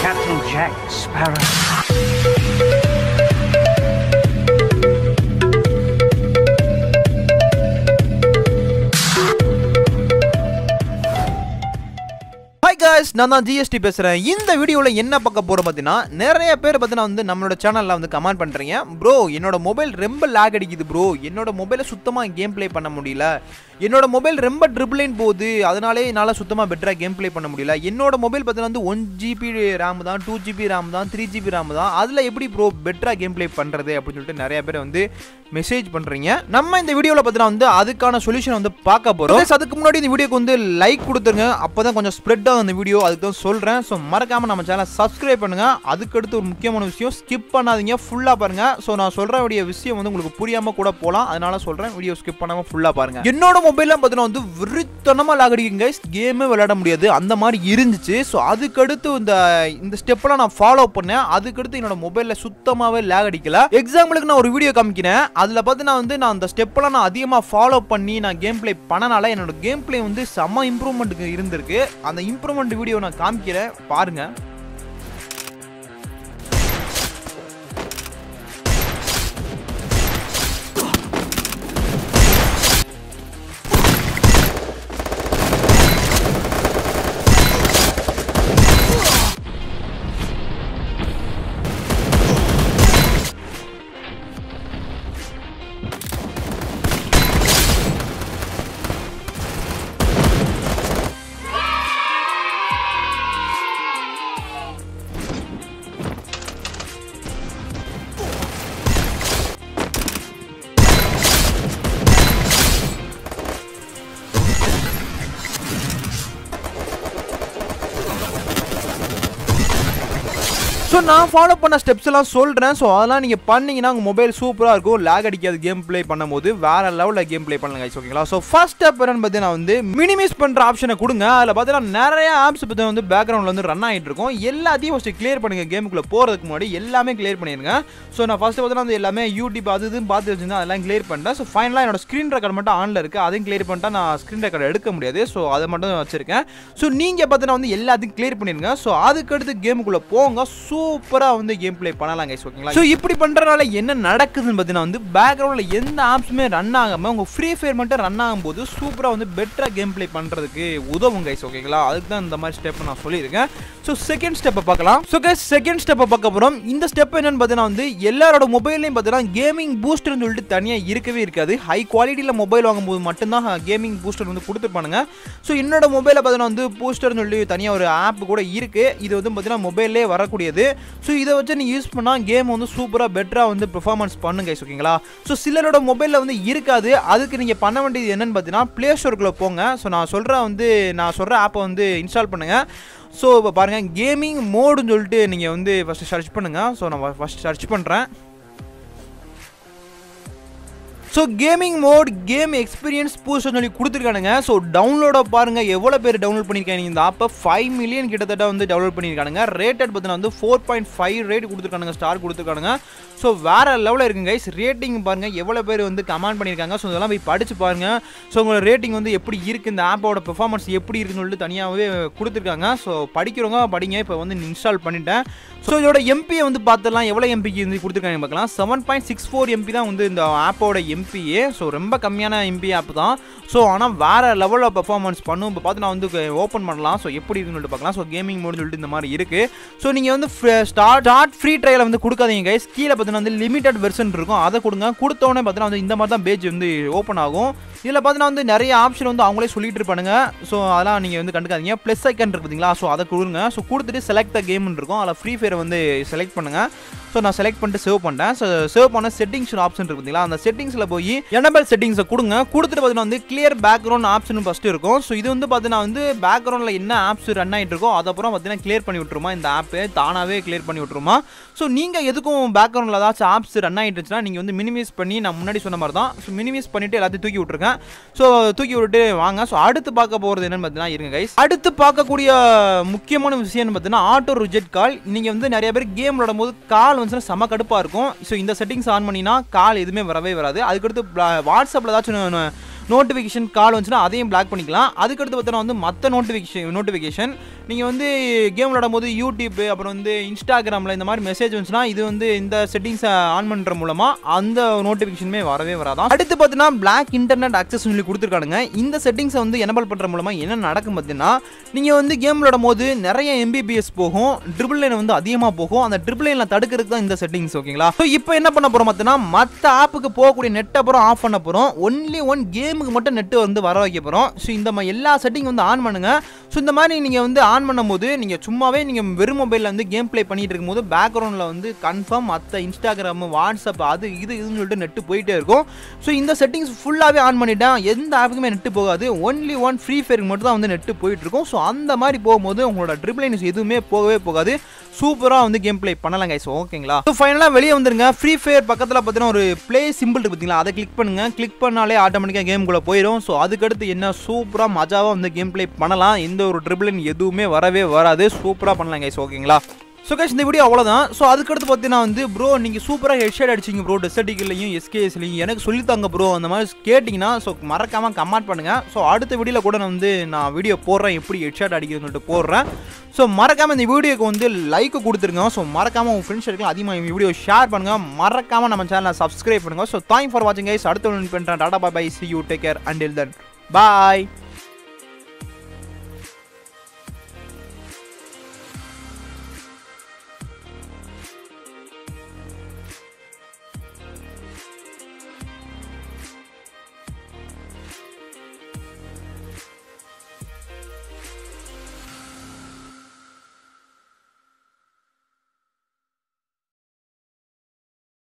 Captain Jack Sparrow. Hi guys நான் தான் GST பேசுகிறேன் இந்த வீடியோவில் என்ன பார்க்க போகிறோம் பார்த்தீங்கன்னா நிறைய பேர் பார்த்தீங்கன்னா வந்து நம்மளோட சேனலில் வந்து கமெண்ட் பண்ணுறீங்க ப்ரோ என்னோட மொபைல் ரொம்ப லேக் அடிக்குது ப்ரோ என்னோட மொபைலை சுத்தமாக கேம் ப்ளே பண்ண முடியல என்னோட மொபைல் ரொம்ப ட்ரிபிளைன் போகுது அதனாலே என்னால் சுத்தமாக பெட்டராக கேம் ப்ளே பண்ண முடியல என்னோட மொபைல் பார்த்தீங்கன்னா வந்து ஒன் ஜிபி ரேம் தான் டூ ஜிபி ரேம் தான் த்ரீ ஜிபி ரேம் தான் அதில் எப்படி ப்ரோ பெட்டராக கேம் ப்ளே பண்ணுறது அப்படின்னு சொல்லிட்டு நிறைய பேர் வந்து மெசேஜ் பண்ணுறீங்க நம்ம இந்த வீடியோவில் பார்த்தீங்கன்னா வந்து அதுக்கான சொல்யூஷன் வந்து பார்க்க போகிறோம் அதுக்கு முன்னாடி இந்த வீடியோக்கு வந்து லைக் கொடுத்துருங்க அப்போ தான் கொஞ்சம் ஸ்ப்ரெட் ஆகும் இந்த வீடியோ அதுக்கு தான் சொல்கிறேன் ஸோ மறக்காமல் நம்ம சேனலை சப்ஸ்கிரைப் பண்ணுங்கள் அதுக்கடுத்து ஒரு முக்கியமான விஷயம் ஸ்கிப் பண்ணாதீங்க ஃபுல்லாக பாருங்கள் ஸோ நான் சொல்கிற வேண்டிய விஷயம் வந்து உங்களுக்கு புரியாமல் கூட போகலாம் அதனால சொல்கிறேன் வீடியோ ஸ்கிப் பண்ணாமல் ஃபுல்லாக பாருங்கள் என்னோட மொபைலில் பார்த்தீங்கன்னா வந்து விருத்தனமாக லாக் அடிக்குங்க கேமே விளையாட முடியாது அந்த மாதிரி இருந்துச்சு ஸோ அதுக்கடுத்து இந்த இந்த ஸ்டெப்பெல்லாம் நான் ஃபாலோ பண்ணேன் அதுக்கடுத்து என்னோட மொபைலில் சுத்தமாகவே லேக் அடிக்கல எக்ஸாம்பிளுக்கு நான் ஒரு வீடியோ காமிக்கிறேன் அதில் பார்த்தீங்கன்னா வந்து நான் அந்த ஸ்டெப்பெல்லாம் நான் அதிகமாக ஃபாலோ பண்ணி நான் கேம் ப்ளே பண்ணனால என்னோட கேம் ப்ளே வந்து செம்ம இம்ப்ரூவ்மெண்ட்டுக்கு இருந்திருக்கு அந்த இம்ப்ரூவ்மெண்ட் வீடியோ நான் காமிக்கிறேன் பாருங்கள் ஸோ நான் ஃபாலோ பண்ண ஸ்டெப்ஸ் எல்லாம் சொல்கிறேன் ஸோ அதெல்லாம் நீங்கள் பண்ணீங்கன்னா உங்கள் மொபைல் சூப்பராக இருக்கும் லேக் அடிக்காது கேம் ப்ளே பண்ணும்போது வேற லெவலில் கேம் ப்ளே பண்ணலாம் guys, ஓகேங்களா ஸோ ஃபர்ஸ்ட் ஸ்டெப் என்னன்னு பார்த்தீங்கன்னா வந்து மினிமைஸ் பண்ணுற ஆப்ஷனை கொடுங்க அதில் பார்த்தீங்கன்னா நிறைய ஆப்ஸ் பற்றி வந்து பேக்ரவுண்டில் வந்து ரன் ஆகிட்டு இருக்கும் எல்லாத்தையும் ஃபஸ்ட்டு கிளியர் பண்ணுங்க கேமுக்குள்ளே போகிறதுக்கு முன்னாடி எல்லாமே கிளியர் பண்ணிடுங்க ஸோ நான் ஃபஸ்ட்டு பார்த்தீங்கன்னா வந்து எல்லாமே யூடியூப் அது இதுன்னு பார்த்து வச்சிருந்தேன் அதெல்லாம் கிளியர் பண்ணிட்டேன் ஸோ ஃபைனலாக என்னோட ஸ்க்ரீன் ரெக்கார்ட் மட்டும் ஆனில் இருக்குது அதையும் கிளியர் பண்ணிட்டா நான் ஸ்க்ரீன் ரெக்கார்ட் எடுக்க முடியாது ஸோ அதை மட்டும் வச்சிருக்கேன் ஸோ நீங்கள் பார்த்தீங்கன்னா வந்து எல்லாத்தையும் கிளியர் பண்ணிடுங்க ஸோ அதுக்கடுத்து கேமுக்குள்ளே போங்க சூப்பராக வந்து கேம் ப்ளே பண்ணலாம் கைஸ் ஓகேங்களா ஸோ இப்படி பண்ணுறனால என்ன நடக்குதுன்னு பார்த்தீங்கன்னா வந்து பேக்ரவுண்டில் எந்த ஆப்ஸுமே ரன் ஆகாமல் உங்கள் ஃப்ரீ ஃபயர் மட்டும் ரன் ஆகும்போது சூப்பராக வந்து பெட்டராக கேம் ப்ளே பண்ணுறதுக்கு உதவும் கைஸ் ஓகேங்களா அதுக்கு தான் இந்த மாதிரி ஸ்டெப் நான் சொல்லியிருக்கேன் ஸோ செகண்ட் ஸ்டெப்பை பார்க்கலாம் ஸோ கைஸ் செகண்ட் ஸ்டெப்பை பார்க்க போகிறோம் இந்த ஸ்டெப் என்னன்னு பார்த்தீங்கன்னா வந்து எல்லாரோட மொபைல்லையும் பார்த்தீங்கன்னா கேமிங் பூஸ்டர்னு சொல்லிட்டு தனியாக இருக்கவே இருக்காது ஹை குவாலிட்டியில் மொபைல் வாங்கும்போது மட்டும்தான் கேமிங் பூஸ்டர் வந்து கொடுத்துருப்பானுங்க ஸோ என்னோட மொபைலில் பார்த்தீங்கன்னா வந்து பூஸ்டர்னு சொல்லி தனியாக ஒரு ஆப் கூட இருக்குது இது வந்து பார்த்தீங்கன்னா மொபைல்லே வரக்கூடியது ஸோ இதை வச்சு நீங்கள் யூஸ் பண்ணால் கேம் வந்து சூப்பராக பெட்டராக வந்து பெர்ஃபார்மன்ஸ் பண்ணுங்க guys, ஓகேங்களா ஸோ சிலரோட மொபைலில் வந்து இருக்காது அதுக்கு நீங்கள் பண்ண வேண்டியது என்னன்னு பார்த்தீங்கன்னா ப்ளே ஸ்டோருக்குள்ளே போங்க ஸோ நான் சொல்கிற வந்து நான் சொல்கிற ஆப்பை வந்து இன்ஸ்டால் பண்ணுங்கள் ஸோ இப்போ பாருங்கள் கேமிங் மோடுன்னு சொல்லிட்டு நீங்கள் வந்து ஃபஸ்ட்டு சர்ச் பண்ணுங்கள் ஸோ நான் ஃபஸ்ட் சர்ச் பண்ணுறேன் so gaming mode game experience boost சொல்லி கொடுத்துருக்கானுங்க ஸோ டவுன்லோட பாருங்க எவ்வளோ பேர் டவுன்லோட் பண்ணியிருக்காங்க இந்த ஆப்பை ஃபைவ் மில்லியன் கிட்டத்தட்ட வந்து டவுன்லோட் பண்ணியிருக்கானுங்க ரேட்டட் பார்த்தீங்கன்னா வந்து ஃபோர் பாயிண்ட் ஃபைவ் ரேட் கொடுத்துருக்கானுங்க ஸ்டார் கொடுத்துருக்கானுங்க ஸோ வேற லெவலில் இருக்குங்க கைஸ் ரேட்டிங் பாருங்க எவ்வளோ பேர் வந்து கமெண்ட் பண்ணியிருக்காங்க ஸோ இதெல்லாம் போய் படிச்சு பாருங்க ஸோ உங்களோட ரேட்டிங் வந்து எப்படி இருக்கு இந்த ஆப்போட பெர்ஃபார்மன்ஸ் எப்படி இருக்குன்னு சொல்லிட்டு தனியாகவே கொடுத்துருக்காங்க ஸோ படிக்கிறவங்க படிங்க இப்போ வந்து இன்ஸ்டால் பண்ணிட்டேன் ஸோ இதோட எம்பியை வந்து பார்த்துலாம் எவ்வளோ எம்பிக்கு வந்து கொடுத்துருக்காங்க பார்க்கலாம் seven point six four MB தான் வந்து இந்த ஆப்போட எம்பிஏ ஸோ ரொம்ப கம்மியான எம்பி ஆப் தான் ஸோ ஆனால் வேறு லெவலில் பெர்ஃபார்மன்ஸ் பண்ணும் இப்போ பார்த்து நான் வந்து ஓப்பன் பண்ணலாம் ஸோ எப்படி இருக்குன்னு சொல்லிட்டு பார்க்கலாம் ஸோ கேமிங் மோடு சொல்லிட்டு இந்த மாதிரி இருக்குது ஸோ நீங்கள் வந்து ஸ்டார்ட் ஸ்டார்ட் ஃப்ரீ ட்ரையலை வந்து கொடுக்காதீங்க கைஸ் கீழே பார்த்தீங்கன்னா வந்து லிமிடெட் வெர்ஷன் இருக்கும் அதை கொடுங்க கொடுத்தோடனே பார்த்தீங்கன்னா வந்து இந்த மாதிரி தான் பேஜ் வந்து ஓப்பன் ஆகும் இதில் பார்த்தீங்கன்னா வந்து நிறைய ஆப்ஷன் வந்து அவங்களே சொல்லிட்டு இருப்பானுங்க ஸோ அதெல்லாம் நீங்கள் வந்து கண்டுக்காதீங்க ப்ளஸ் ஐக்கன் இருக்கு பார்த்தீங்களா ஸோ அதை கொடுங்க ஸோ கொடுத்துட்டு செலக்ட் த கேம்னு இருக்கும் அதில் ஃப்ரீ ஃபயரை வந்து செலக்ட் பண்ணுங்கள் ஸோ நான் செலக்ட் பண்ணிட்டு சேவ் பண்ணிட்டேன் ஸோ சேவ் பண்ண செட்டிங்ஸ் ஆப்ஷன் இருக்கு பார்த்தீங்களா அந்த செட்டிங்ஸில் போய் எனபிள் செட்டிங்ஸை கொடுங்க கொடுத்துட்டு பார்த்தீங்கன்னா வந்து கிளியர் பேக்ரவுண்ட் ஆப்ஷன் ஃபஸ்ட்டு இருக்கும் ஸோ இது வந்து பார்த்தீங்கன்னா வந்து பேக்ரவுண்டில் என்ன ஆப்ஸ் ரன் ஆகிட்டு இருக்கோ அதுக்கப்புறம் பார்த்தீங்கன்னா கிளியர் பண்ணி விட்டுருமா இந்த ஆப்பு தானாகவே கிளியர் பண்ணி விட்டுருமா ஸோ நீங்கள் எதுக்கும் பேக்ரவுண்டில் ஏதாச்சும் ஆப்ஸ் ரன் ஆகிட்டு இருந்துச்சுன்னா நீங்கள் வந்து மினிமைஸ் பண்ணி நான் முன்னாடி சொன்ன மாதிரி தான் ஸோ மினிமைஸ் பண்ணிட்டு எல்லாத்தையும் தூக்கி விட்டுருக்கேன் ஸோ தூக்கி விட்டுட்டு வாங்க ஸோ அடுத்து பார்க்க போகிறது என்னன்னு பார்த்தீங்கன்னா இருங்க கைஸ் அடுத்து பார்க்கக்கூடிய முக்கியமான விஷயம்னு பார்த்தீங்கன்னா ஆட்டோ ரிஜெக்ட் கால் நீங்கள் வந்து நிறைய பேர் கேம் விளையாடும் போது கால் வந்துச்சுன்னா செம கடுப்பாக இருக்கும் ஸோ இந்த செட்டிங்ஸ் ஆன் பண்ணினா கால் எதுவுமே வரவே வராது அதுக்கடுத்து வாட்ஸ்அப்பில் ஏதாச்சும் நோட்டிஃபிகேஷன் கால் வந்துச்சுன்னா அதையும் பிளாக் பண்ணிக்கலாம் அதுக்கடுத்து பார்த்தோன்னா வந்து மற்ற நோட்டிஃபிகேஷன் நோட்டிஃபிகேஷன் நீங்கள் வந்து கேம் விளையாடும் போது யூடியூப் அப்புறம் வந்து இன்ஸ்டாகிராமில் இந்த மாதிரி மெசேஜ் வந்துச்சுன்னா இது வந்து இந்த செட்டிங்ஸை ஆன் பண்ணுற மூலமாக அந்த நோட்டிஃபிகேஷனுமே வரவே வராதான் அடுத்து பார்த்தீங்கன்னா பிளாக் இன்டர்நெட் அக்சஸ் சொல்லி கொடுத்துருக்கானுங்க இந்த செட்டிங்ஸை வந்து எனபிள் பண்ணுற மூலமாக என்ன நடக்கும் பார்த்தீங்கன்னா நீங்கள் வந்து கேம் விளையாடும் போது நிறைய எம்பிபிஎஸ் போகும் ட்ரிபிள் லைன் வந்து அதிகமாக போகும் அந்த ட்ரிபிள் லைனில் தடுக்கிறதுக்கு தான் இந்த செட்டிங்ஸ் ஓகேங்களா ஸோ இப்போ என்ன பண்ண போகிறோம் பார்த்தீங்கன்னா மற்ற ஆப்புக்கு போகக்கூடிய நெட் அப்புறம் ஆஃப் பண்ண போகிறோம் ஒன்லி ஒன் கேமுக்கு மட்டும் நெட்டு வந்து வர வைக்க போகிறோம் ஸோ இந்த மாதிரி எல்லா செட்டிங் வந்து ஆன் பண்ணுங்க ஸோ இந்த மாதிரி நீங்கள் வந்து ஆன் பண்ணும்போது நீங்கள் சும்மாவே நீங்கள் வெறும் மொபைலில் வந்து கேம் ப்ளே பண்ணிட்டு இருக்கும்போது பேக்ரவுண்டில் வந்து கன்ஃபார்ம் மற்ற இன்ஸ்டாகிராம் வாட்ஸ்அப் அது இது இதுன்னு சொல்லிட்டு நெட்டு போயிட்டே இருக்கும் ஸோ இந்த செட்டிங்ஸ் ஃபுல்லாகவே ஆன் பண்ணிட்டேன் எந்த ஆப்புக்குமே நெட்டு போகாது ஒன்லி ஒன் ஃப்ரீ ஃபயருக்கு மட்டும் தான் வந்து நெட்டு போயிட்டு இருக்கும் ஸோ அந்த மாதிரி போகும்போது உங்களோட ட்ரிபிள் லைன்ஸ் எதுவுமே போகவே போகாது சூப்பராக வந்து கேம் ப்ளே பண்ணலாம் கைஸ் ஓகேங்களா ஸோ ஃபைனலாக வெளியே வந்துருங்க ஃப்ரீ ஃபயர் பக்கத்தில் பார்த்தீங்கன்னா ஒரு ப்ளே சிம்பிள் இருக்கு பார்த்தீங்களா அதை கிளிக் பண்ணுங்க கிளிக் பண்ணாலே ஆட்டோமேட்டிக்காக கேம்குள்ளே போயிடும் ஸோ அதுக்கடுத்து என்ன சூப்பராக மஜாவாக வந்து கேம் ப்ளே பண்ணலாம் எந்த ஒரு ட்ரிபிள் லைன் எதுவுமே வரவே வராது சூப்பராக பண்ணலாம் கைஸ் ஓகேங்களா ஸோ கைஸ் இந்த வீடியோ அவ்வளோதான் ஸோ அதுக்கடுத்து பார்த்தீங்கன்னா வந்து ப்ரோ நீங்கள் சூப்பராக ஹெட்ஷாட் அடிச்சிங்க ப்ரோ டெசர்டிக்கலையும் எஸ்கேஎஸ்லையும் எனக்கு சொல்லித்தாங்க ப்ரோ அந்த மாதிரி கேட்டிங்கன்னா ஸோ மறக்காமல் கமெண்ட் பண்ணுங்கள் ஸோ அடுத்த வீடியோவில் கூட நான் வந்து நான் வீடியோ போடுறேன் எப்படி ஹெட்ஷாட் அடிக்கிறதுன்னு சொல்லிட்டு போடுறேன் ஸோ மறக்காமல் இந்த வீடியோக்கு வந்து லைக் கொடுத்துருங்க ஸோ மறக்காமல் உங்கள் ஃப்ரெண்ட்ஸ் இருக்கலாம் அதிகமாக இந்த வீடியோ ஷேர் பண்ணுங்கள் மறக்காமல் நம்ம சேனலை சப்ஸ்கிரைப் பண்ணுங்கள் ஸோ தேங்க் ஃபார் வாட்சிங் கைஸ் அடுத்த ஒன்று பண்ணுறேன் tata bye bye see you take care until then bye